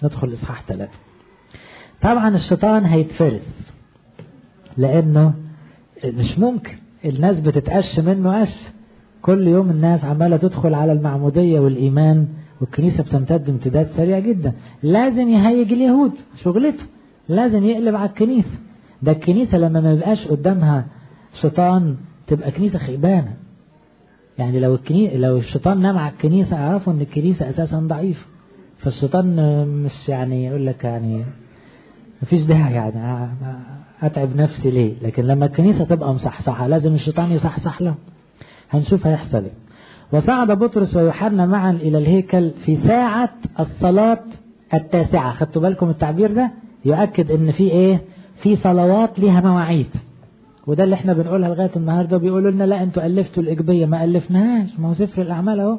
ندخل إصحاح ثلاثة طبعا الشيطان هيتفرس لأنه مش ممكن الناس بتتقش منه قش كل يوم الناس عمالة تدخل على المعمودية والإيمان والكنيسة بتمتد امتداد سريع جدا لازم يهيج اليهود شغلته لازم يقلب على الكنيسة ده الكنيسة لما ما يبقاش قدامها شيطان تبقى كنيسة خيبانة يعني لو الكنيسة لو الشيطان نام على الكنيسة اعرفوا ان الكنيسة اساسا ضعيفة فالشيطان مش يعني يقول لك يعني مفيش داعي يعني اتعب نفسي ليه لكن لما الكنيسة تبقى مصحصحة لازم الشيطان يصحصح له هنشوف هيحصل ايه وصعد بطرس ويوحنا معا الى الهيكل في ساعة الصلاة التاسعة خدتوا بالكم التعبير ده يؤكد ان في ايه في صلوات ليها مواعيد وده اللي احنا بنقولها لغاية النهاردة بيقولوا لنا لا انتوا ألفتوا الإجبية ما ألفناهاش ما هو سفر الأعمال أهو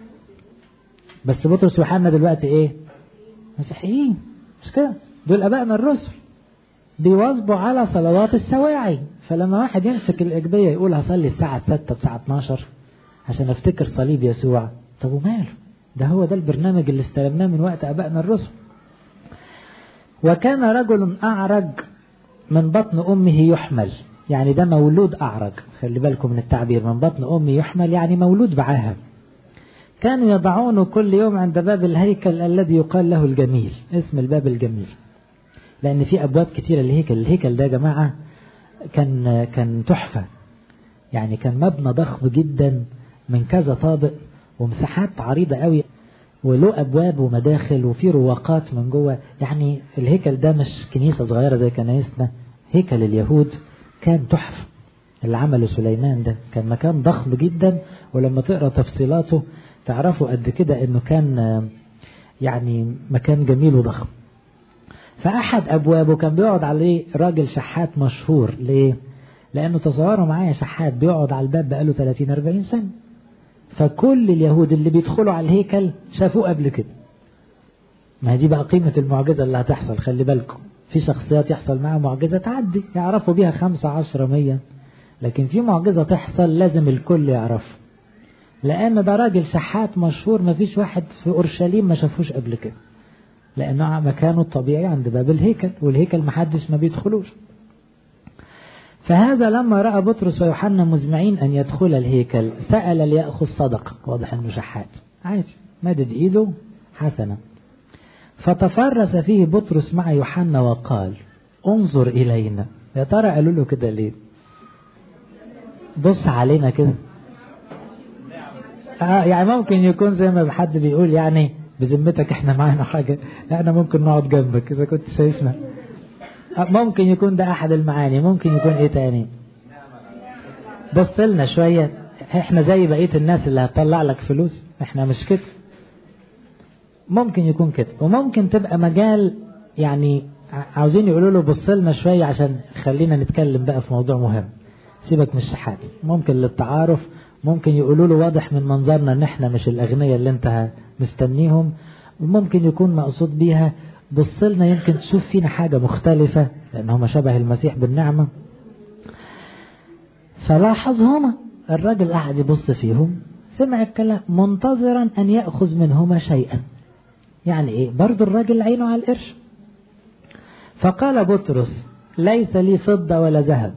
بس بطرس ويوحنا دلوقتي إيه؟ مسيحيين مش كده؟ دول أبائنا الرسل بيواظبوا على صلوات السواعي فلما واحد يمسك الإجبية يقول هصلي الساعة 6 الساعة 12 عشان أفتكر صليب يسوع طب وماله؟ ده هو ده البرنامج اللي استلمناه من وقت أبائنا الرسل وكان رجل أعرج من بطن أمه يحمل يعني ده مولود أعرج خلي بالكم من التعبير من بطن أمه يحمل يعني مولود بعاها كانوا يضعونه كل يوم عند باب الهيكل الذي يقال له الجميل اسم الباب الجميل لأن في أبواب كثيرة للهيكل الهيكل ده يا جماعة كان كان تحفة يعني كان مبنى ضخم جدا من كذا طابق ومساحات عريضة قوي وله أبواب ومداخل وفي رواقات من جوه يعني الهيكل ده مش كنيسة صغيرة زي كنايسنا هيكل اليهود كان تحفة اللي عمله سليمان ده كان مكان ضخم جدا ولما تقرا تفصيلاته تعرفوا قد كده انه كان يعني مكان جميل وضخم فأحد أبوابه كان بيقعد عليه راجل شحات مشهور ليه؟ لأنه تصوروا معايا شحات بيقعد على الباب بقاله 30 40 سنة فكل اليهود اللي بيدخلوا على الهيكل شافوه قبل كده ما دي بقى قيمة المعجزة اللي هتحصل خلي بالكم في شخصيات يحصل معها معجزة تعدي يعرفوا بيها خمسة عشرة مية لكن في معجزة تحصل لازم الكل يعرفه لأن ده راجل شحات مشهور ما فيش واحد في أورشليم ما شافوش قبل كده لأنه مكانه الطبيعي عند باب الهيكل والهيكل محدش ما بيدخلوش فهذا لما رأى بطرس ويوحنا مزمعين أن يدخل الهيكل سأل ليأخذ صدقة واضح أنه شحات عادي مدد إيده حسنة فتفرس فيه بطرس مع يوحنا وقال انظر إلينا يا ترى قالوا له كده ليه بص علينا كده آه يعني ممكن يكون زي ما حد بيقول يعني بذمتك احنا معانا حاجة احنا ممكن نقعد جنبك اذا كنت شايفنا ممكن يكون ده احد المعاني ممكن يكون ايه تاني بص لنا شوية احنا زي بقية الناس اللي هتطلع لك فلوس احنا مش كده ممكن يكون كده وممكن تبقى مجال يعني عاوزين يقولوا له بص لنا شوية عشان خلينا نتكلم بقى في موضوع مهم سيبك من الشحات ممكن للتعارف ممكن يقولوا له واضح من منظرنا ان احنا مش الاغنياء اللي انت مستنيهم ممكن يكون مقصود بيها بص لنا يمكن تشوف فينا حاجة مختلفة لان هم شبه المسيح بالنعمة فلاحظهما الراجل قاعد يبص فيهم سمع الكلام منتظرا ان يأخذ منهما شيئا يعني ايه برضو الراجل عينه على القرش فقال بطرس ليس لي فضة ولا ذهب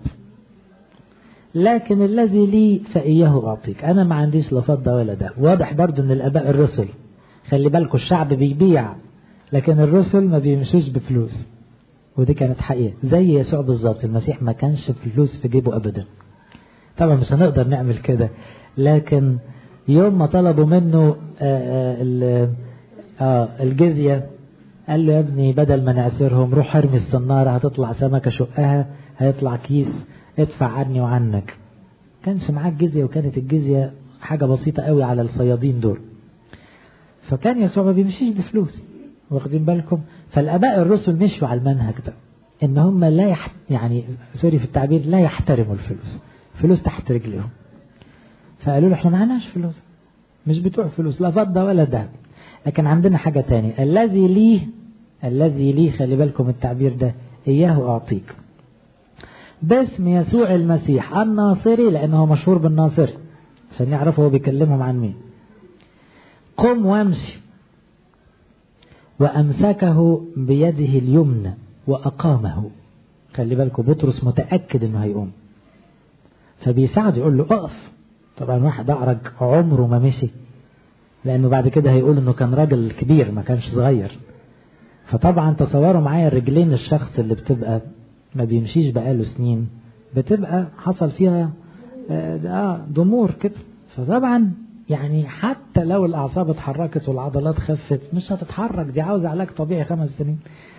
لكن الذي لي فإياه أعطيك أنا ما عنديش لا فضة ولا ذهب واضح برضو أن الآباء الرسل خلي بالكم الشعب بيبيع لكن الرسل ما بيمشوش بفلوس ودي كانت حقيقة زي يسوع بالظبط المسيح ما كانش فلوس في جيبه أبدا طبعا مش هنقدر نعمل كده لكن يوم ما طلبوا منه آآ آآ آه الجزية قال له يا ابني بدل ما نعسرهم روح ارمي الصنارة هتطلع سمكة شقها هيطلع كيس ادفع عني وعنك كانش معاك جزية وكانت الجزية حاجة بسيطة قوي على الصيادين دول فكان يسوع ما بيمشيش بفلوس واخدين بالكم فالاباء الرسل مشوا على المنهج ده ان هم لا يحت يعني سوري في التعبير لا يحترموا الفلوس فلوس تحت رجلهم فقالوا له احنا معناش فلوس مش بتوع فلوس لا فضة ولا ذهب لكن عندنا حاجة تانية الذي ليه الذي ليه خلي بالكم التعبير ده إياه أعطيك باسم يسوع المسيح الناصري لأنه مشهور بالناصري عشان يعرفوا هو بيكلمهم عن مين قم وامشي وأمسكه بيده اليمنى وأقامه خلي بالكم بطرس متأكد إنه هيقوم فبيساعد يقول له اقف طبعا واحد أعرج عمره ما مشي لأنه بعد كده هيقول إنه كان راجل كبير ما كانش صغير فطبعا تصوروا معايا رجلين الشخص اللي بتبقى ما بيمشيش بقاله سنين بتبقى حصل فيها آه ضمور كده فطبعا يعني حتى لو الأعصاب اتحركت والعضلات خفت مش هتتحرك دي عاوزة علاج طبيعي خمس سنين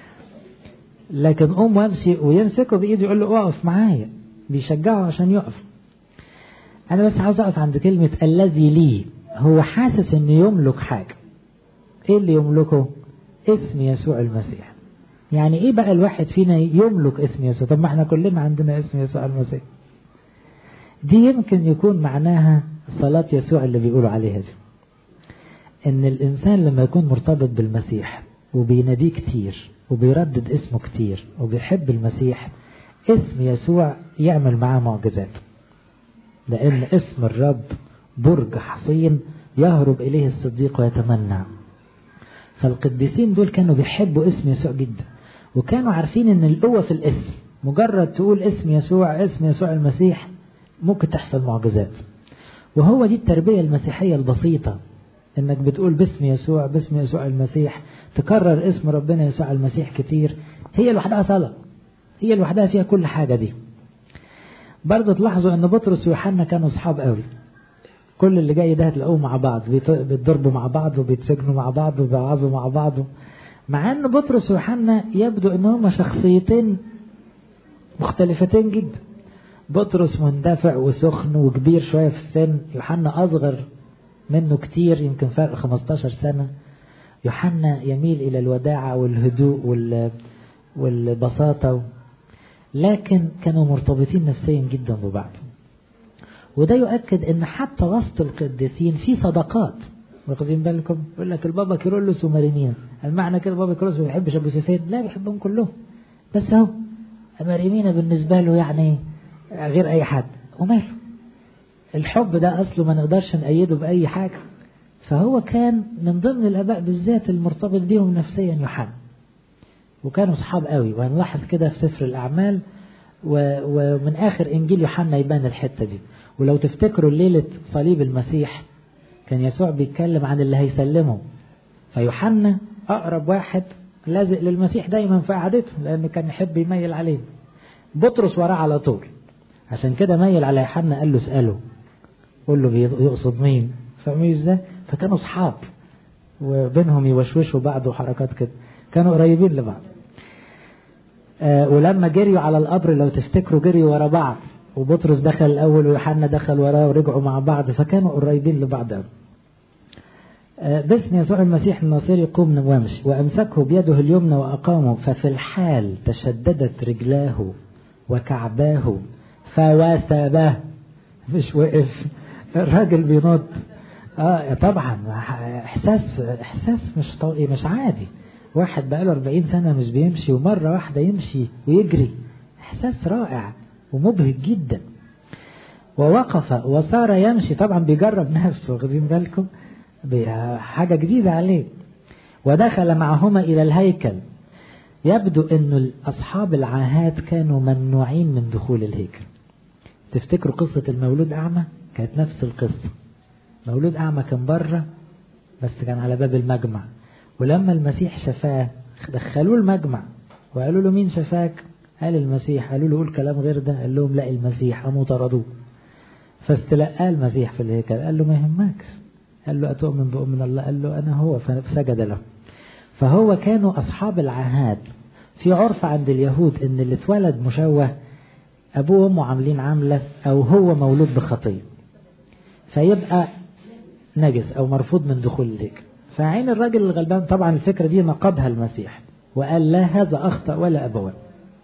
لكن قوم وامشي ويمسكه بإيده يقول له اقف معايا بيشجعه عشان يقف أنا بس عاوز أقف عند كلمة الذي لي هو حاسس إنه يملك حاجة إيه اللي يملكه؟ اسم يسوع المسيح يعني إيه بقى الواحد فينا يملك اسم يسوع طب ما احنا كلنا عندنا اسم يسوع المسيح دي يمكن يكون معناها صلاة يسوع اللي بيقولوا عليها دي ان الانسان لما يكون مرتبط بالمسيح وبيناديه كتير وبيردد اسمه كتير وبيحب المسيح اسم يسوع يعمل معاه معجزات لان اسم الرب برج حصين يهرب اليه الصديق ويتمنى فالقديسين دول كانوا بيحبوا اسم يسوع جدا وكانوا عارفين ان القوة في الاسم مجرد تقول اسم يسوع اسم يسوع المسيح ممكن تحصل معجزات وهو دي التربية المسيحية البسيطة انك بتقول باسم يسوع باسم يسوع المسيح تكرر اسم ربنا يسوع المسيح كتير هي لوحدها صلاة هي لوحدها فيها كل حاجة دي برضه تلاحظوا ان بطرس ويوحنا كانوا اصحاب قوي كل اللي جاي ده هتلاقوه مع بعض بيتضربوا مع بعض وبيتسجنوا مع بعض وبيوعظوا مع بعض مع ان بطرس ويوحنا يبدو ان هما شخصيتين مختلفتين جدا بطرس مندفع وسخن وكبير شوية في السن يوحنا أصغر منه كتير يمكن فرق 15 سنة يوحنا يميل إلى الوداعة والهدوء وال... والبساطة لكن كانوا مرتبطين نفسيا جدا ببعض وده يؤكد ان حتى وسط القديسين في صداقات واخدين بالكم يقول لك البابا كيرلس ومارينينا المعنى كده البابا كيرلس ما بيحبش ابو سيفين لا بيحبهم كلهم بس اهو مارينينا بالنسبه له يعني غير اي حد وماله الحب ده اصله ما نقدرش نأيده باي حاجه فهو كان من ضمن الاباء بالذات المرتبط بيهم نفسيا يوحنا وكانوا صحاب قوي وهنلاحظ كده في سفر الاعمال ومن اخر انجيل يوحنا يبان الحته دي ولو تفتكروا ليله صليب المسيح كان يسوع بيتكلم عن اللي هيسلمه فيوحنا اقرب واحد لازق للمسيح دايما في قعدته لانه كان يحب يميل عليه بطرس وراه على طول عشان كده ميل على يوحنا قال له اساله قول له يقصد مين فاهمين ازاي فكانوا اصحاب وبينهم يوشوشوا بعض وحركات كده كانوا قريبين لبعض آه ولما جريوا على القبر لو تفتكروا جريوا ورا بعض وبطرس دخل الاول ويوحنا دخل وراه ورجعوا مع بعض فكانوا قريبين لبعض قوي آه باسم يسوع المسيح الناصري قوم وامشي وامسكه بيده اليمنى واقامه ففي الحال تشددت رجلاه وكعباه فوثبه مش وقف الراجل بينط اه طبعا احساس احساس مش طوئي مش عادي واحد بقاله 40 سنة مش بيمشي ومرة واحدة يمشي ويجري احساس رائع ومبهج جدا ووقف وصار يمشي طبعا بيجرب نفسه واخدين بالكم حاجة جديدة عليه ودخل معهما إلى الهيكل يبدو أن أصحاب العاهات كانوا ممنوعين من دخول الهيكل تفتكروا قصة المولود أعمى كانت نفس القصة مولود أعمى كان بره بس كان على باب المجمع ولما المسيح شفاه دخلوه المجمع وقالوا له مين شفاك قال المسيح قالوا له قول كلام غير ده قال لهم لا المسيح قاموا طردوه فاستلقاه المسيح في الهيكل قال له ما يهمكش قال له أتؤمن بأمن الله قال له أنا هو فسجد له فهو كانوا أصحاب العهاد في عرف عند اليهود إن اللي اتولد مشوه أبوه وأمه عاملين عاملة أو هو مولود بخطية فيبقى نجس أو مرفوض من دخول الهيكل فعين الراجل الغلبان طبعا الفكرة دي نقضها المسيح وقال لا هذا أخطأ ولا أبوان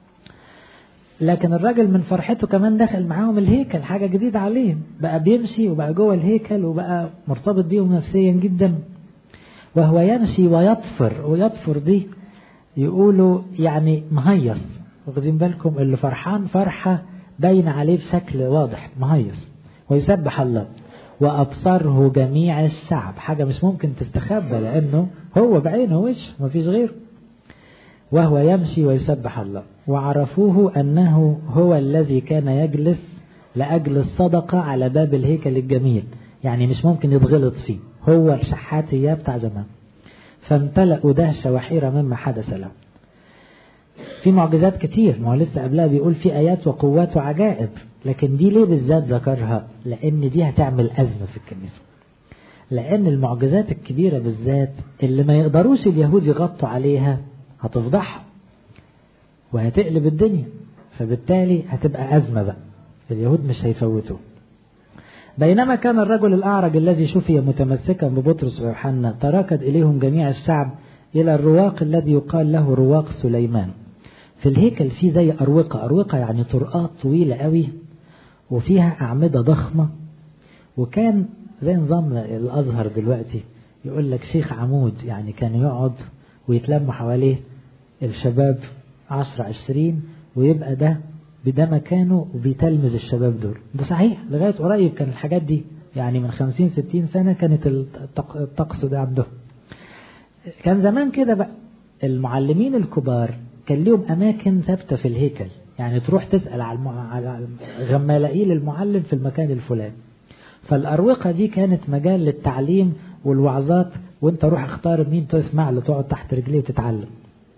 لكن الراجل من فرحته كمان دخل معاهم الهيكل حاجة جديدة عليه بقى بيمشي وبقى جوه الهيكل وبقى مرتبط بيهم نفسيا جدا وهو يمشي ويطفر ويطفر دي يقولوا يعني مهيص واخدين بالكم اللي فرحان فرحة باين عليه بشكل واضح مهيص ويسبح الله وأبصره جميع الشعب حاجة مش ممكن تستخبى لأنه هو بعينه وش مفيش غيره وهو يمشي ويسبح الله وعرفوه أنه هو الذي كان يجلس لأجل الصدقة على باب الهيكل الجميل يعني مش ممكن يتغلط فيه هو الشحات إياه بتاع زمان فامتلأوا دهشة وحيرة مما حدث له في معجزات كتير ما هو لسه قبلها بيقول في آيات وقوات وعجائب لكن دي ليه بالذات ذكرها لأن دي هتعمل أزمة في الكنيسة لأن المعجزات الكبيرة بالذات اللي ما يقدروش اليهود يغطوا عليها هتفضحهم وهتقلب الدنيا فبالتالي هتبقى أزمة بقى اليهود مش هيفوتوا بينما كان الرجل الأعرج الذي شفي متمسكا ببطرس ويوحنا تراكد إليهم جميع الشعب إلى الرواق الذي يقال له رواق سليمان في الهيكل في زي أروقة أروقة يعني طرقات طويلة قوي وفيها أعمدة ضخمة وكان زي نظام الأزهر دلوقتي يقول لك شيخ عمود يعني كان يقعد ويتلموا حواليه الشباب عشرة عشرين ويبقى ده بده مكانه وبيتلمذ الشباب دول ده صحيح لغاية قريب كان الحاجات دي يعني من خمسين ستين سنة كانت الطقس ده عندهم كان زمان كده بقى المعلمين الكبار كان ليهم أماكن ثابتة في الهيكل يعني تروح تسأل على غمالائيل المعلم في المكان الفلاني فالأروقة دي كانت مجال للتعليم والوعظات وانت روح اختار مين تسمع له تقعد تحت رجليه وتتعلم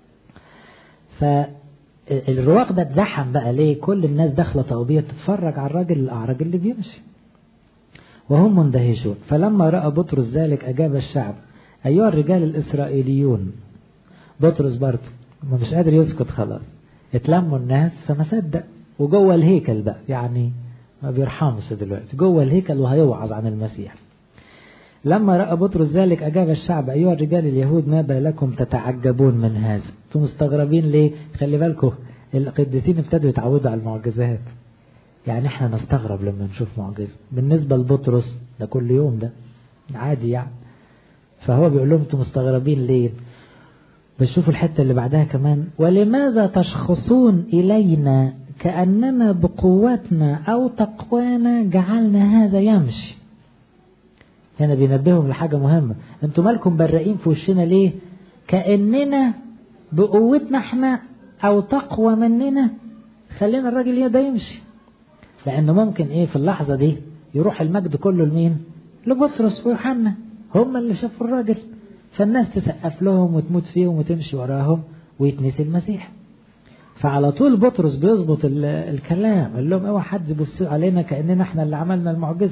فالرواق ده اتزحم بقى ليه كل الناس داخله طوبيه تتفرج على الراجل الاعرج اللي بيمشي وهم مندهشون فلما راى بطرس ذلك اجاب الشعب ايها الرجال الاسرائيليون بطرس برضه ما مش قادر يسكت خلاص اتلموا الناس فما صدق وجوه الهيكل بقى يعني ما بيرحمش دلوقتي جوه الهيكل وهيوعظ عن المسيح لما رأى بطرس ذلك أجاب الشعب أيها الرجال اليهود ما بالكم تتعجبون من هذا أنتم مستغربين ليه خلي بالكم القديسين ابتدوا يتعودوا على المعجزات يعني احنا نستغرب لما نشوف معجزة بالنسبة لبطرس ده كل يوم ده عادي يعني فهو بيقول لهم انتم مستغربين ليه بس شوفوا الحتة اللي بعدها كمان ولماذا تشخصون إلينا كأننا بقوتنا أو تقوانا جعلنا هذا يمشي هنا بينبههم لحاجة مهمة انتوا مالكم برائين في وشنا ليه كأننا بقوتنا احنا او تقوى مننا خلينا الراجل ده يمشي لانه ممكن ايه في اللحظة دي يروح المجد كله لمين لبطرس ويوحنا هم اللي شافوا الراجل فالناس تسقف لهم وتموت فيهم وتمشي وراهم ويتنسي المسيح فعلى طول بطرس بيظبط الكلام قال لهم اوعى حد يبص علينا كاننا احنا اللي عملنا المعجزه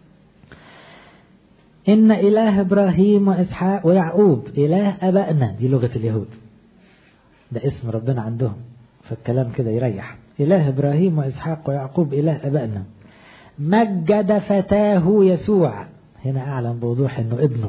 إن إله إبراهيم وإسحاق ويعقوب إله أبائنا دي لغة اليهود ده اسم ربنا عندهم فالكلام كده يريح إله إبراهيم وإسحاق ويعقوب إله أبائنا مجد فتاه يسوع هنا أعلم بوضوح أنه ابنه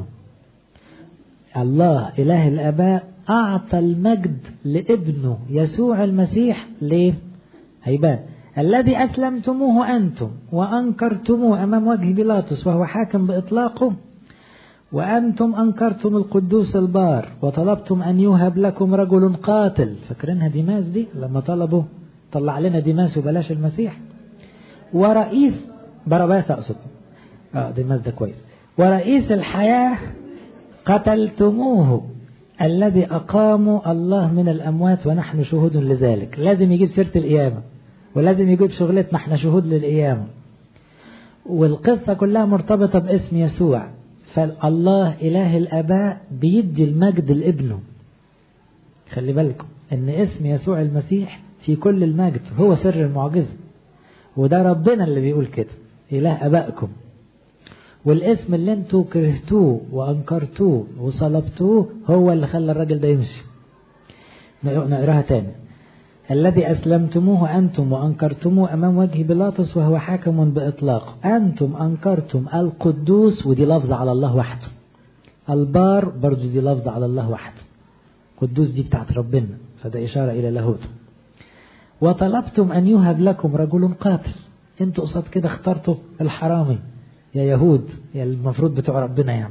الله إله الآباء أعطى المجد لابنه يسوع المسيح ليه؟ هيبان الذي أسلمتموه أنتم وأنكرتموه أمام وجه بيلاطس وهو حاكم بإطلاقه وأنتم أنكرتم القدوس البار وطلبتم أن يوهب لكم رجل قاتل فاكرينها ديماس دي لما طلبوا طلع لنا ديماس وبلاش المسيح ورئيس باراباس أقصد اه ديماس ده كويس ورئيس الحياة قتلتموه الذي أقاموا الله من الأموات ونحن شهود لذلك لازم يجيب سيرة القيامة ولازم يجيب شغلتنا احنا شهود للقيامة والقصة كلها مرتبطة باسم يسوع فالله إله الآباء بيدي المجد لابنه خلي بالكم ان اسم يسوع المسيح في كل المجد هو سر المعجزة وده ربنا اللي بيقول كده إله أبائكم والاسم اللي انتوا كرهتوه وأنكرتوه وصلبتوه هو اللي خلى الراجل ده يمشي نقراها تاني الذي أسلمتموه أنتم وأنكرتموه أمام وجه بيلاطس وهو حاكم بإطلاق أنتم أنكرتم القدوس ودي لفظة على الله وحده البار برضو دي لفظة على الله وحده قدوس دي بتاعت ربنا فده إشارة إلى لاهوت وطلبتم أن يهب لكم رجل قاتل انتوا قصاد كده اخترتوا الحرامي يا يهود يا المفروض بتوع ربنا يعني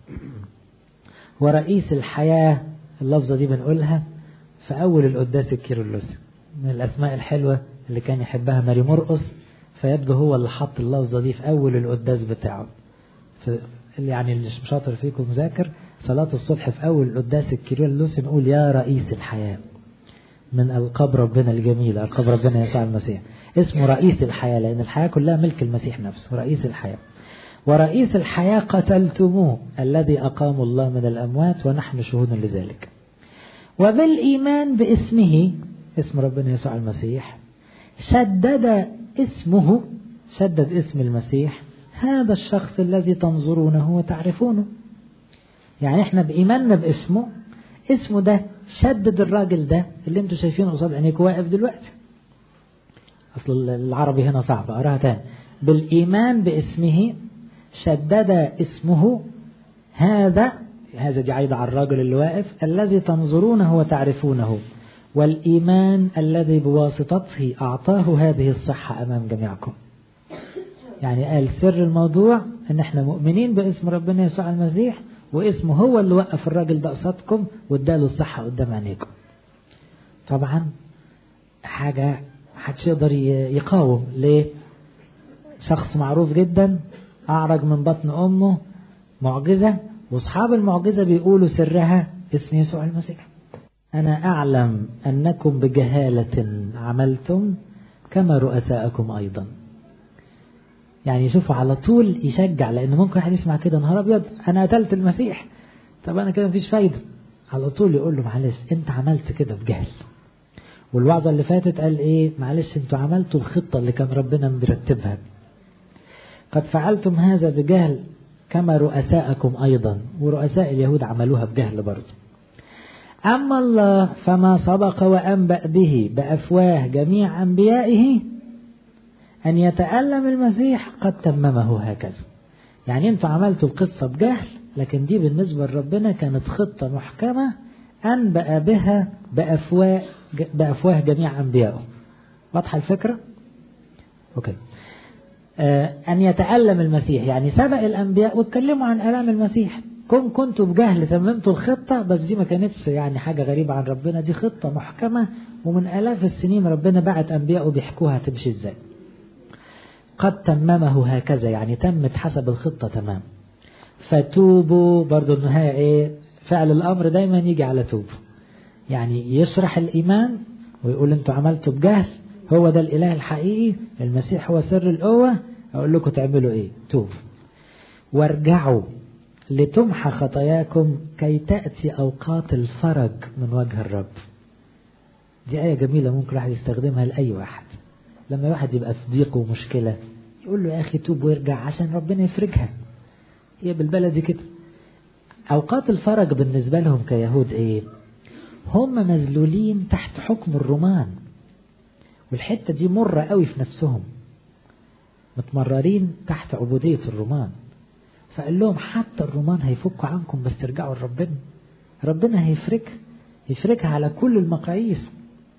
ورئيس الحياة اللفظة دي بنقولها في أول القداس الكيرلسي من الأسماء الحلوة اللي كان يحبها ماري مرقس فيبدو هو اللي حط اللفظة دي في أول القداس بتاعه في يعني اللي مش شاطر فيكم ذاكر صلاة الصبح في أول قداس الكيرلس نقول يا رئيس الحياة من ألقاب ربنا الجميلة ألقاب ربنا يسوع المسيح اسمه رئيس الحياة لأن الحياة كلها ملك المسيح نفسه رئيس الحياة ورئيس الحياة قتلتموه الذي أقام الله من الأموات ونحن شهود لذلك وبالإيمان باسمه اسم ربنا يسوع المسيح شدد اسمه شدد اسم المسيح هذا الشخص الذي تنظرونه وتعرفونه يعني احنا بإيماننا باسمه اسمه ده شدد الراجل ده اللي انتوا شايفينه قصاد عينيكم واقف دلوقتي اصل العربي هنا صعب اقراها تاني بالايمان باسمه شدد اسمه هذا هذا دي عايدة على الراجل اللي واقف الذي تنظرونه وتعرفونه والإيمان الذي بواسطته أعطاه هذه الصحة أمام جميعكم يعني قال سر الموضوع ان احنا مؤمنين باسم ربنا يسوع المسيح واسمه هو اللي وقف الراجل ده قصادكم واداله الصحة قدام عينيكم طبعا حاجة محدش يقدر يقاوم ليه شخص معروف جدا أعرج من بطن أمه معجزة وأصحاب المعجزة بيقولوا سرها اسم يسوع المسيح أنا أعلم أنكم بجهالة عملتم كما رؤساءكم أيضا يعني شوفوا على طول يشجع لأن ممكن واحد يسمع كده نهار أبيض أنا قتلت المسيح طب أنا كده مفيش فايدة على طول يقول له معلش أنت عملت كده بجهل والوعظة اللي فاتت قال إيه معلش أنتوا عملتوا الخطة اللي كان ربنا مرتبها قد فعلتم هذا بجهل كما رؤساءكم أيضا ورؤساء اليهود عملوها بجهل برضه أما الله فما سبق وأنبأ به بأفواه جميع أنبيائه أن يتألم المسيح قد تممه هكذا يعني أنتوا عملتوا القصة بجهل لكن دي بالنسبة لربنا كانت خطة محكمة أنبأ بها بأفواه, بأفواه جميع أنبيائه واضحة الفكرة؟ أوكي آه أن يتألم المسيح يعني سبق الأنبياء واتكلموا عن ألام المسيح كن كنتوا بجهل تممتوا الخطة بس دي ما كانتش يعني حاجة غريبة عن ربنا دي خطة محكمة ومن آلاف السنين ربنا بعت أنبياء بيحكوها تمشي ازاي قد تممه هكذا يعني تمت حسب الخطة تمام فتوبوا برضو النهاية ايه فعل الأمر دايما يجي على توب يعني يشرح الإيمان ويقول انتوا عملتوا بجهل هو ده الإله الحقيقي المسيح هو سر القوة أقول لكم تعملوا ايه توب وارجعوا لتمحى خطاياكم كي تأتي أوقات الفرج من وجه الرب دي آية جميلة ممكن واحد يستخدمها لأي واحد لما واحد يبقى في ضيق ومشكلة يقول له يا أخي توب وارجع عشان ربنا يفرجها هي بالبلدي كده أوقات الفرج بالنسبة لهم كيهود إيه هم مذلولين تحت حكم الرومان والحتة دي مرة قوي في نفسهم متمررين تحت عبودية الرومان فقال لهم حتى الرومان هيفكوا عنكم بس ترجعوا لربنا ربنا هيفرك يفركها على كل المقاييس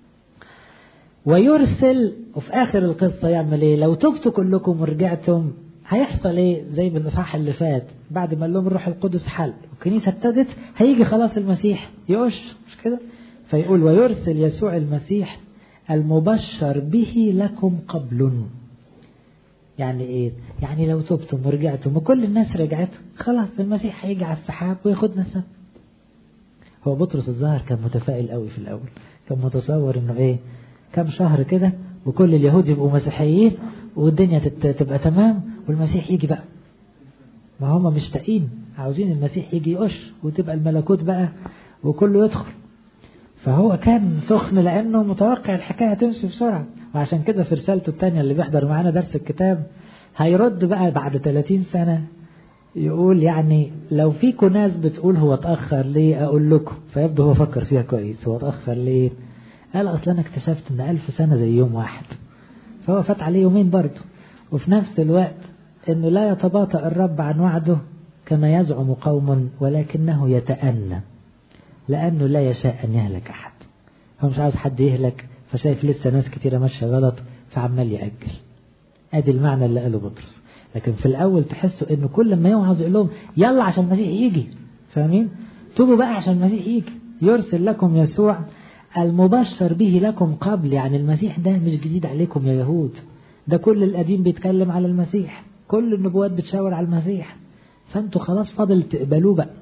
ويرسل وفي آخر القصة يعمل إيه لو تبتوا كلكم ورجعتم هيحصل إيه زي بالإصحاح اللي فات بعد ما قال لهم الروح القدس حل والكنيسة ابتدت هيجي خلاص المسيح يقش مش كده فيقول ويرسل يسوع المسيح المبشر به لكم قبل يعني ايه يعني لو تبتم ورجعتم وكل الناس رجعت خلاص المسيح هيجي على السحاب وياخدنا السما هو بطرس الظاهر كان متفائل قوي في الاول كان متصور انه ايه كم شهر كده وكل اليهود يبقوا مسيحيين والدنيا تبقى تمام والمسيح يجي بقى ما هم مشتاقين عاوزين المسيح يجي يقش وتبقى الملكوت بقى وكله يدخل فهو كان سخن لانه متوقع الحكايه هتمشي بسرعه وعشان كده في رسالته الثانيه اللي بيحضر معانا درس الكتاب هيرد بقى بعد 30 سنه يقول يعني لو فيكم ناس بتقول هو اتاخر ليه اقول لكم فيبدو هو فكر فيها كويس هو اتاخر ليه قال اصلا انا اكتشفت ان ألف سنه زي يوم واحد فهو فات عليه يومين برضه وفي نفس الوقت انه لا يتباطأ الرب عن وعده كما يزعم قوم ولكنه يتأنى لأنه لا يشاء أن يهلك أحد هو مش عاوز حد يهلك فشايف لسه ناس كتيرة ماشية غلط فعمال يأجل ادي المعنى اللي قاله بطرس لكن في الأول تحسوا إنه كل ما يوعظ يقول لهم يلا عشان المسيح يجي فاهمين؟ توبوا بقى عشان المسيح يجي يرسل لكم يسوع المبشر به لكم قبل يعني المسيح ده مش جديد عليكم يا يهود ده كل القديم بيتكلم على المسيح كل النبوات بتشاور على المسيح فانتوا خلاص فاضل تقبلوه بقى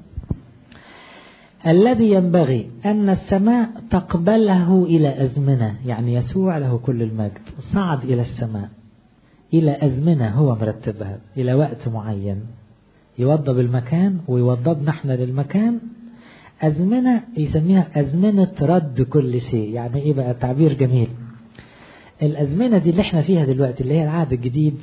الذي ينبغي أن السماء تقبله إلى أزمنة يعني يسوع له كل المجد صعد إلى السماء إلى أزمنة هو مرتبها إلى وقت معين يوضب المكان ويوضبنا احنا للمكان أزمنة يسميها أزمنة رد كل شيء يعني إيه بقى تعبير جميل الأزمنة دي اللي احنا فيها دلوقتي اللي هي العهد الجديد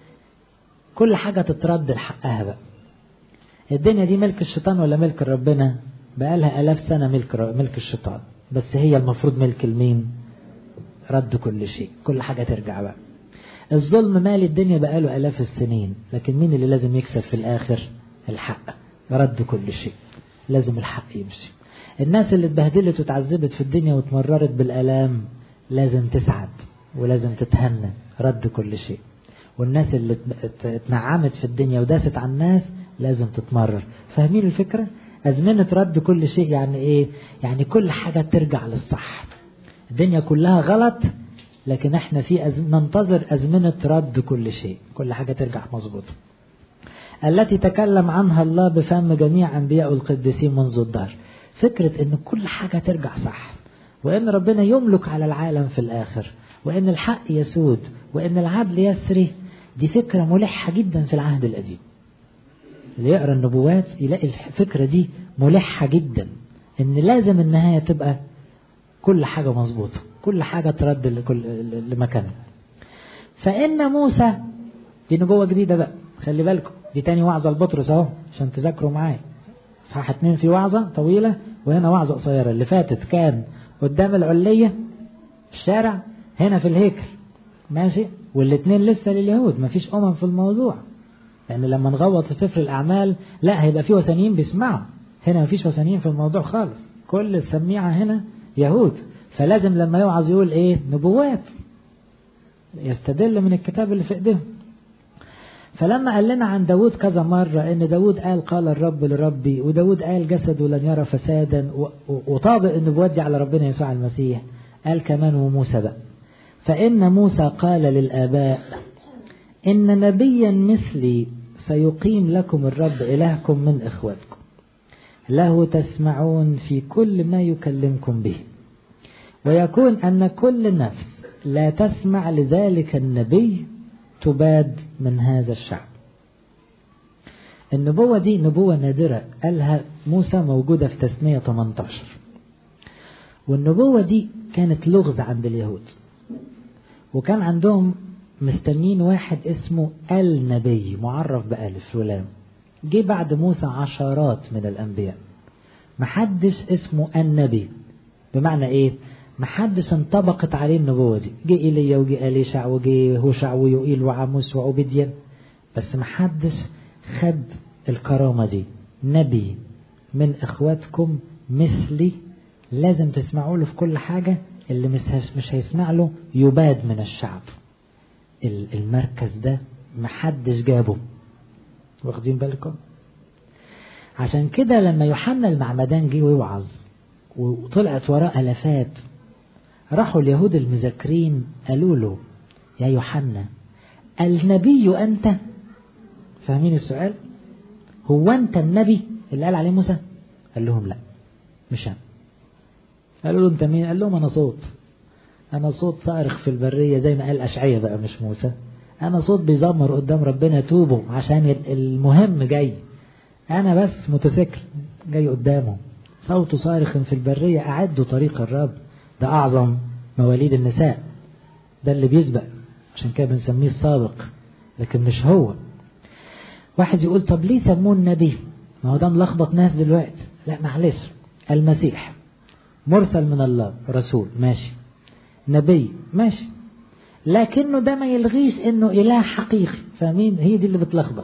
كل حاجة تترد لحقها بقى الدنيا دي ملك الشيطان ولا ملك ربنا بقى لها آلاف سنة ملك ملك الشيطان بس هي المفروض ملك المين رد كل شيء كل حاجة ترجع بقى الظلم مالي الدنيا بقى له آلاف السنين لكن مين اللي لازم يكسب في الآخر الحق رد كل شيء لازم الحق يمشي الناس اللي اتبهدلت وتعذبت في الدنيا وتمررت بالآلام لازم تسعد ولازم تتهنى رد كل شيء والناس اللي اتنعمت في الدنيا وداست على الناس لازم تتمرر فاهمين الفكرة أزمنة رد كل شيء يعني إيه يعني كل حاجة ترجع للصح الدنيا كلها غلط لكن احنا في أزم... ننتظر أزمنة رد كل شيء كل حاجة ترجع مظبوطة التي تكلم عنها الله بفم جميع أنبياء القديسين منذ الدهر فكرة أن كل حاجة ترجع صح وأن ربنا يملك على العالم في الآخر وأن الحق يسود وأن العدل يسري دي فكرة ملحة جدا في العهد القديم اللي يقرأ النبوات يلاقي الفكرة دي ملحة جدا أن لازم النهاية تبقى كل حاجة مظبوطة كل حاجة ترد لكل لمكانها فإن موسى دي نبوة جديدة بقى خلي بالكم دي تاني وعظة لبطرس اهو عشان تذاكروا معايا صح اتنين في وعظة طويلة وهنا وعظة قصيرة اللي فاتت كان قدام العلية في الشارع هنا في الهيكل ماشي والاتنين لسه لليهود مفيش أمم في الموضوع لأن لما نغوط في سفر الأعمال لا هيبقى في وثنيين بيسمعوا هنا مفيش وثنيين في الموضوع خالص كل السميعة هنا يهود فلازم لما يوعظ يقول ايه نبوات يستدل من الكتاب اللي في ايديهم فلما قال لنا عن داود كذا مرة ان داود قال قال الرب لربي وداود قال جسده لن يرى فسادا وطابق النبوات دي على ربنا يسوع المسيح قال كمان وموسى بقى فإن موسى قال للآباء إن نبيا مثلي سيقيم لكم الرب إلهكم من إخوتكم له تسمعون في كل ما يكلمكم به ويكون أن كل نفس لا تسمع لذلك النبي تباد من هذا الشعب النبوة دي نبوة نادرة قالها موسى موجودة في تسمية 18 والنبوة دي كانت لغز عند اليهود وكان عندهم مستنين واحد اسمه النبي معرف بألف ولام جه بعد موسى عشرات من الأنبياء محدش اسمه النبي بمعنى ايه محدش انطبقت عليه النبوة دي جه إيليا وجه أليشع وجه هوشع ويوئيل وعموس وعبيديان بس محدش خد الكرامة دي نبي من إخواتكم مثلي لازم تسمعوا له في كل حاجة اللي مش مش هيسمع له يباد من الشعب المركز ده محدش جابه واخدين بالكم عشان كده لما يوحنا المعمدان جه يوعظ وطلعت وراه الافات راحوا اليهود المذاكرين قالوا له يا يوحنا النبي انت فاهمين السؤال هو انت النبي اللي قال عليه موسى قال لهم لا مش انا قالوا له انت مين قال لهم انا صوت انا صوت صارخ في البريه زي ما قال اشعيا بقى مش موسى انا صوت بيزمر قدام ربنا توبوا عشان المهم جاي انا بس متذكر جاي قدامه صوت صارخ في البريه اعدوا طريق الرب ده اعظم مواليد النساء ده اللي بيسبق عشان كده بنسميه السابق لكن مش هو واحد يقول طب ليه سموه النبي ما هو ده ملخبط ناس دلوقتي لا معلش المسيح مرسل من الله رسول ماشي نبي ماشي لكنه ده ما يلغيش انه اله حقيقي فاهمين هي دي اللي بتلخبط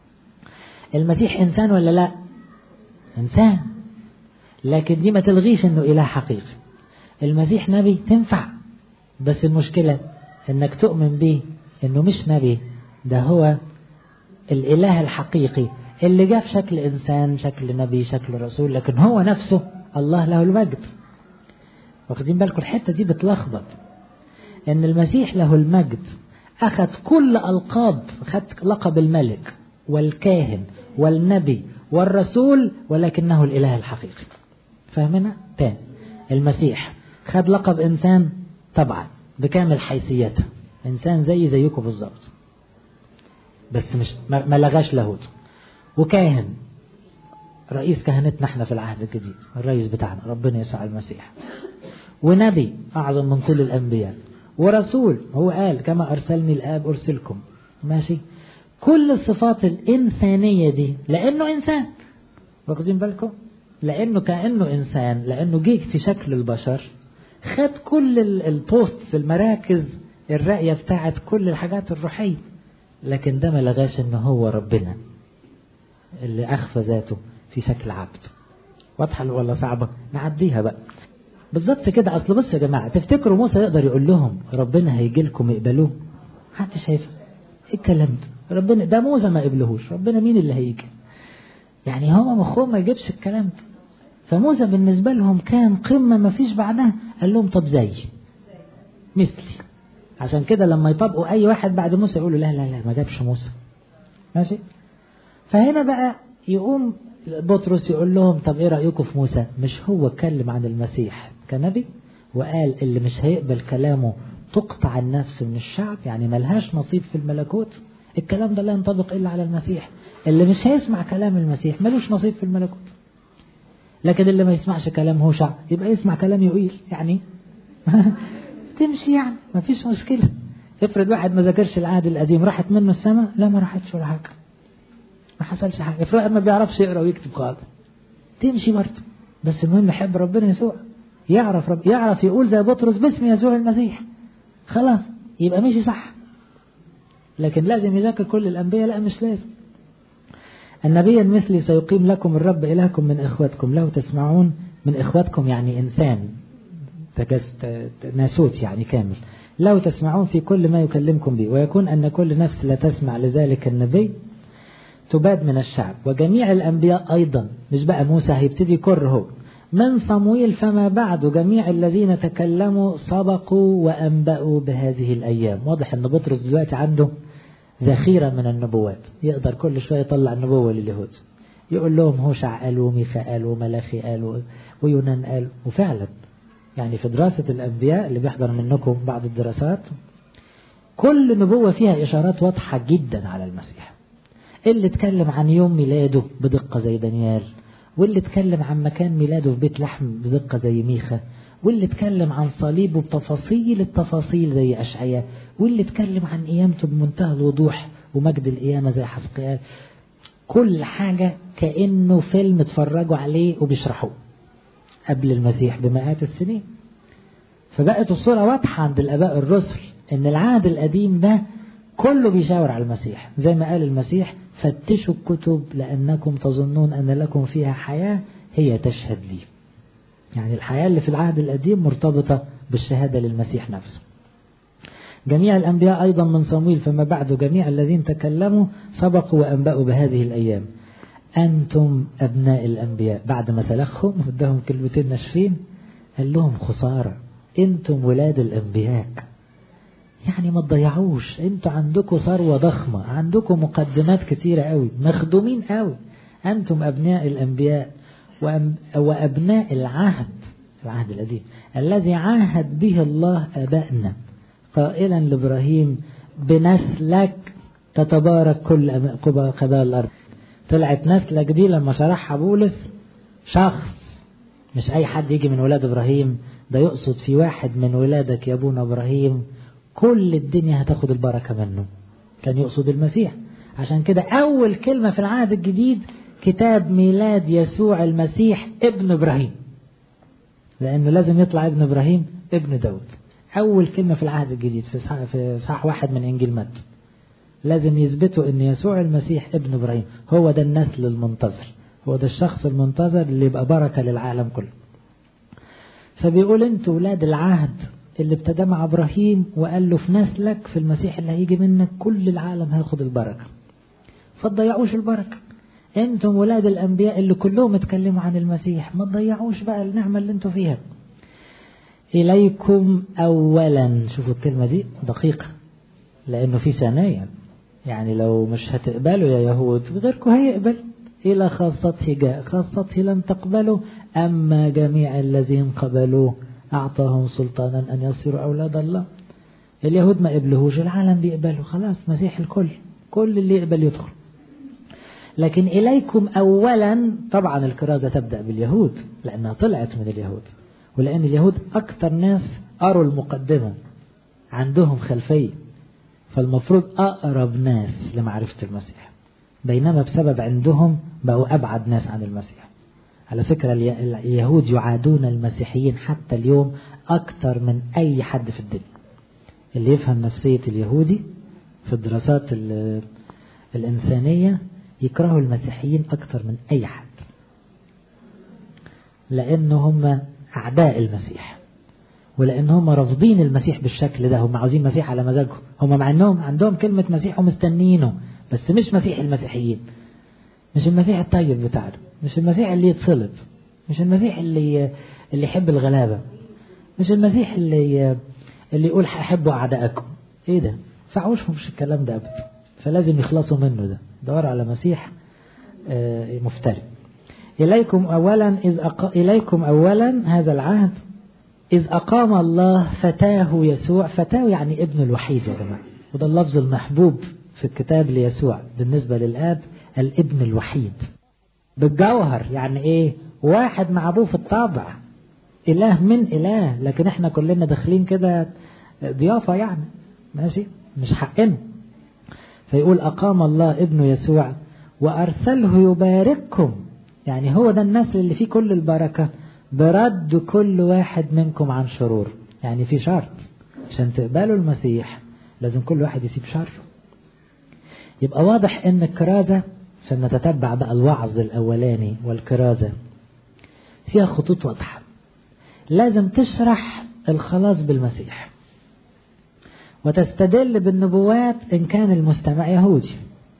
المسيح انسان ولا لا انسان لكن دي ما تلغيش انه اله حقيقي المسيح نبي تنفع بس المشكله انك تؤمن به انه مش نبي ده هو الاله الحقيقي اللي جاء في شكل انسان شكل نبي شكل رسول لكن هو نفسه الله له المجد واخدين بالكم الحته دي بتلخبط ان المسيح له المجد اخذ كل القاب اخذ لقب الملك والكاهن والنبي والرسول ولكنه الإله الحقيقي فاهمنا؟ تاني المسيح خد لقب إنسان طبعا بكامل حيثيته إنسان زي زيكم بالظبط بس مش ما لغاش لاهوت وكاهن رئيس كهنتنا احنا في العهد الجديد الرئيس بتاعنا ربنا يسوع المسيح ونبي أعظم من كل الأنبياء ورسول هو قال كما أرسلني الآب أرسلكم ماشي كل الصفات الإنسانية دي لأنه إنسان واخدين بالكم لأنه كأنه إنسان لأنه جه في شكل البشر خد كل البوست في المراكز الراقية بتاعت كل الحاجات الروحية لكن ده ما لغاش ان هو ربنا اللي اخفى ذاته في شكل عبد واضحة ولا صعبة نعديها بقى بالظبط كده اصل بص يا جماعة تفتكروا موسى يقدر يقول لهم ربنا هيجي لكم يقبلوه حد شايف ايه الكلام ده ربنا ده موسى ما قبلهوش ربنا مين اللي هيجي يعني هو مخهم ما يجيبش الكلام ده فموسى بالنسبة لهم كان قمة ما فيش بعدها قال لهم طب زي مثلي عشان كده لما يطبقوا اي واحد بعد موسى يقولوا لا لا لا ما جابش موسى ماشي فهنا بقى يقوم بطرس يقول لهم طب ايه رايكم في موسى مش هو اتكلم عن المسيح كنبي وقال اللي مش هيقبل كلامه تقطع النفس من الشعب يعني ملهاش نصيب في الملكوت الكلام ده لا ينطبق الا على المسيح اللي مش هيسمع كلام المسيح ملوش نصيب في الملكوت لكن اللي ما يسمعش كلام هوشع يبقى يسمع كلام يقيل يعني تمشي يعني ما فيش مشكلة افرض واحد ما ذاكرش العهد القديم راحت منه السماء لا ما راحتش ولا حاجة ما حصلش حاجة افرض واحد ما بيعرفش يقرا ويكتب خالص تمشي برضه بس المهم يحب ربنا يسوع يعرف رب يعرف يقول زي بطرس باسم يسوع المسيح خلاص يبقى مشي صح لكن لازم يذاكر كل الأنبياء لا مش لازم النبي المثلي سيقيم لكم الرب إلهكم من إخوتكم له تسمعون من إخوتكم يعني إنسان ناسوت يعني كامل لو تسمعون في كل ما يكلمكم به ويكون أن كل نفس لا تسمع لذلك النبي تباد من الشعب وجميع الأنبياء أيضا مش بقى موسى هيبتدي يكره من صمويل فما بعد جميع الذين تكلموا سبقوا وأنبأوا بهذه الأيام واضح أن بطرس دلوقتي عنده ذخيرة من النبوات يقدر كل شوية يطلع النبوة لليهود يقول لهم هوشع قال وميخا قال وملاخي قال ويونان قال وفعلا يعني في دراسة الأنبياء اللي بيحضر منكم بعض الدراسات كل نبوة فيها إشارات واضحة جدا على المسيح اللي اتكلم عن يوم ميلاده بدقة زي دانيال واللي اتكلم عن مكان ميلاده في بيت لحم بدقة زي ميخا واللي اتكلم عن صليبه بتفاصيل التفاصيل زي أشعياء واللي اتكلم عن قيامته بمنتهى الوضوح ومجد القيامة زي حسقيال كل حاجة كأنه فيلم اتفرجوا عليه وبيشرحوه قبل المسيح بمئات السنين فبقت الصورة واضحة عند الآباء الرسل إن العهد القديم ده كله بيشاور على المسيح زي ما قال المسيح فتشوا الكتب لأنكم تظنون أن لكم فيها حياة هي تشهد لي يعني الحياة اللي في العهد القديم مرتبطة بالشهادة للمسيح نفسه جميع الأنبياء أيضا من صمويل فما بعد جميع الذين تكلموا سبقوا وأنبأوا بهذه الأيام أنتم أبناء الأنبياء بعد ما سلخهم ودهم كلمتين ناشفين قال لهم خسارة أنتم ولاد الأنبياء يعني ما تضيعوش أنتم عندكم ثروة ضخمة عندكم مقدمات كتيرة قوي مخدومين قوي أنتم أبناء الأنبياء وأبناء العهد العهد القديم الذي عاهد به الله آبائنا قائلا لإبراهيم بنسلك تتبارك كل قبائل الأرض طلعت نسلك دي لما شرحها بولس شخص مش أي حد يجي من ولاد إبراهيم ده يقصد في واحد من ولادك يا أبونا إبراهيم كل الدنيا هتاخد البركة منه كان يقصد المسيح عشان كده أول كلمة في العهد الجديد كتاب ميلاد يسوع المسيح ابن إبراهيم لأنه لازم يطلع ابن إبراهيم ابن داود أول كلمة في العهد الجديد في صح واحد من إنجيل متى لازم يثبتوا ان يسوع المسيح ابن ابراهيم هو ده النسل المنتظر هو ده الشخص المنتظر اللي يبقى بركة للعالم كله فبيقول انتوا ولاد العهد اللي ابتدى مع ابراهيم وقال له في نسلك في المسيح اللي هيجي منك كل العالم هياخد البركة فتضيعوش البركة انتم ولاد الانبياء اللي كلهم اتكلموا عن المسيح ما تضيعوش بقى النعمة اللي انتوا فيها اليكم اولا شوفوا الكلمة دي دقيقة لانه في ثانيا يعني لو مش هتقبلوا يا يهود غيركم هيقبل إلى خاصته جاء خاصته لم تقبله أما جميع الذين قبلوه أعطاهم سلطانا أن يصيروا أولاد الله اليهود ما قبلهوش العالم بيقبله خلاص مسيح الكل كل اللي يقبل يدخل لكن إليكم أولا طبعا الكرازة تبدأ باليهود لأنها طلعت من اليهود ولأن اليهود أكثر ناس قروا المقدمة عندهم خلفية فالمفروض أقرب ناس لمعرفة المسيح بينما بسبب عندهم بقوا أبعد ناس عن المسيح على فكرة اليهود يعادون المسيحيين حتى اليوم أكثر من أي حد في الدنيا اللي يفهم نفسية اليهودي في الدراسات الإنسانية يكرهوا المسيحيين أكثر من أي حد لأن هم أعداء المسيح ولأن هم رافضين المسيح بالشكل ده هم عاوزين مسيح على مزاجهم هم مع أنهم عندهم كلمة مسيح ومستنينه بس مش مسيح المسيحيين مش المسيح الطيب بتاعنا مش المسيح اللي يتصلب مش المسيح اللي اللي يحب الغلابة مش المسيح اللي اللي يقول أحبوا أعدائكم إيه ده فعوشهم مش الكلام ده أبدا فلازم يخلصوا منه ده دور على مسيح مفتري إليكم أولا إذ أق... إليكم أولا هذا العهد إذ أقام الله فتاه يسوع فتاه يعني ابن الوحيد يا جماعة وده اللفظ المحبوب في الكتاب ليسوع بالنسبة للآب الابن الوحيد بالجوهر يعني إيه واحد مع أبوه في الطبع إله من إله لكن إحنا كلنا داخلين كده ضيافة يعني ماشي مش حقنا فيقول أقام الله ابن يسوع وأرسله يبارككم يعني هو ده النسل اللي فيه كل البركة برد كل واحد منكم عن شرور يعني في شرط عشان تقبلوا المسيح لازم كل واحد يسيب شره يبقى واضح ان الكرازة عشان نتتبع بقى الوعظ الاولاني والكرازة فيها خطوط واضحة لازم تشرح الخلاص بالمسيح وتستدل بالنبوات إن كان المستمع يهودي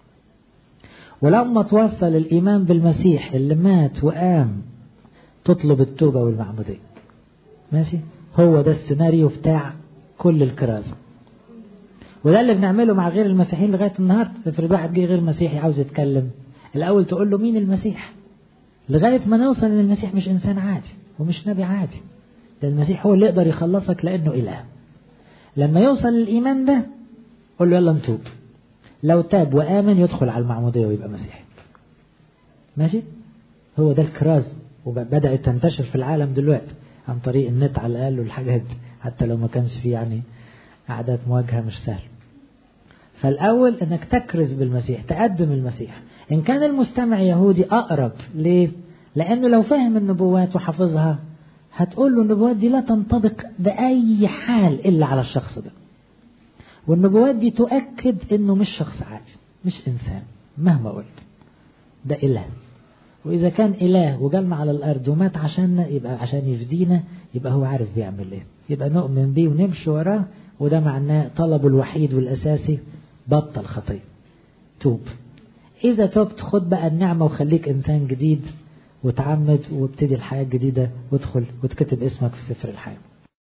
ولما توصل الإيمان بالمسيح اللي مات وقام تطلب التوبة والمعمودية ماشي هو ده السيناريو بتاع كل الكرازة وده اللي بنعمله مع غير المسيحيين لغاية النهاردة افرض واحد جه غير مسيحي عاوز يتكلم الأول تقول له مين المسيح لغاية ما نوصل إن المسيح مش إنسان عادي ومش نبي عادي ده المسيح هو اللي يقدر يخلصك لأنه إله لما يوصل الإيمان ده قول له يلا نتوب لو تاب وآمن يدخل على المعمودية ويبقى مسيحي ماشي هو ده الكراز وبدأت تنتشر في العالم دلوقتي عن طريق النت على الأقل والحاجات دي حتى لو ما كانش فيه يعني أعداد مواجهة مش سهل فالأول أنك تكرز بالمسيح تقدم المسيح إن كان المستمع يهودي أقرب ليه؟ لأنه لو فهم النبوات وحفظها هتقول له النبوات دي لا تنطبق بأي حال إلا على الشخص ده والنبوات دي تؤكد انه مش شخص عادي مش انسان مهما قلت ده اله واذا كان اله وجالنا على الارض ومات عشاننا يبقى عشان يفدينا يبقى هو عارف بيعمل ايه يبقى نؤمن بيه ونمشي وراه وده معناه طلبه الوحيد والاساسي بطل خطيه توب اذا تبت خد بقى النعمه وخليك انسان جديد وتعمد وابتدي الحياه الجديده وادخل وتكتب اسمك في سفر الحياه